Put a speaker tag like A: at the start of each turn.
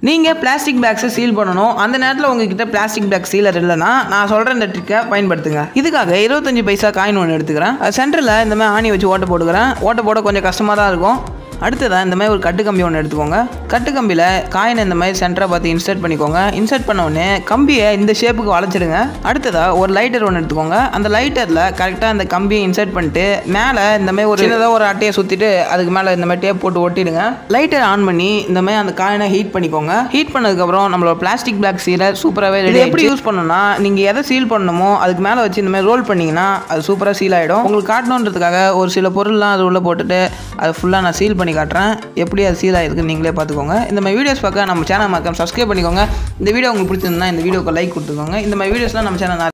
A: நீங்கள் plastic பேக்ஸை seal பண்ணணும் அந்த நேரத்தில் உங்ககிட்ட பிளாஸ்டிக் பேக் சீலர் இல்லைன்னா நான் சொல்கிற இந்த ட்ரிக்கை பயன்படுத்துங்க இதுக்காக இருபத்தஞ்சு பைசா காயின் ஒன்று எடுத்துக்கிறேன் சென்டரில் இந்த மாதிரி ஆணி வச்சு ஓட்ட போட்டுக்கிறேன் ஓட்ட போட கொஞ்சம் கஷ்டமாக தான் இருக்கும் அடுத்ததாக இந்த மாதிரி ஒரு கட்டு கம்பி ஒன்று எடுத்துக்கோங்க கட்டு கம்பியில் காயினை இந்த மாதிரி சென்டரை பார்த்து இன்சர்ட் பண்ணிக்கோங்க இன்சர்ட் பண்ண உடனே கம்பியை இந்த ஷேப்புக்கு வளைச்சிடுங்க அடுத்ததாக ஒரு லைட்டர் ஒன்று எடுத்துக்கோங்க அந்த லைட்டரில் கரெக்டாக அந்த கம்பியை இன்சர்ட் பண்ணிட்டு மேலே இந்த மாதிரி ஒரு சின்னதாக ஒரு அட்டையை சுற்றிட்டு அதுக்கு மேலே இந்த மாதிரி டேப் போட்டு ஒட்டிடுங்க லைட்டர் ஆன் பண்ணி இந்த மாதிரி அந்த காயினை ஹீட் பண்ணிக்கோங்க ஹீட் பண்ணதுக்கப்புறம் நம்மளோட பிளாஸ்டிக் பேக் சீலர் சூப்பராகவே ரெடி எப்படி யூஸ் பண்ணணும்னா நீங்கள் எதை சீல் பண்ணணுமோ அதுக்கு மேலே வச்சு இந்த மாதிரி ரோல் பண்ணிங்கன்னா அது சூப்பராக சீல் ஆகிடும் உங்களுக்கு காட்டணுன்றதுக்காக ஒரு சில பொருள்லாம் அது உள்ளே போட்டுட்டு அது ஃபுல்லாக நான் சீல் பண்ணி காட்டுறேன் எப்படி அது சீல் ஆகிருக்குன்னு நீங்களே பார்த்துக்கோங்க இந்த மாதிரி வீடியோஸ் பார்க்க நம்ம சேனல் மறக்காம சப்ஸ்கிரைப் பண்ணிக்கோங்க இந்த வீடியோ உங்களுக்கு பிடிச்சிருந்தா இந்த வீடியோக்கு லைக் கொடுத்துக்கோங்க இந்த மாதிரி வீடியோஸ்லாம் நம்ம சேனல்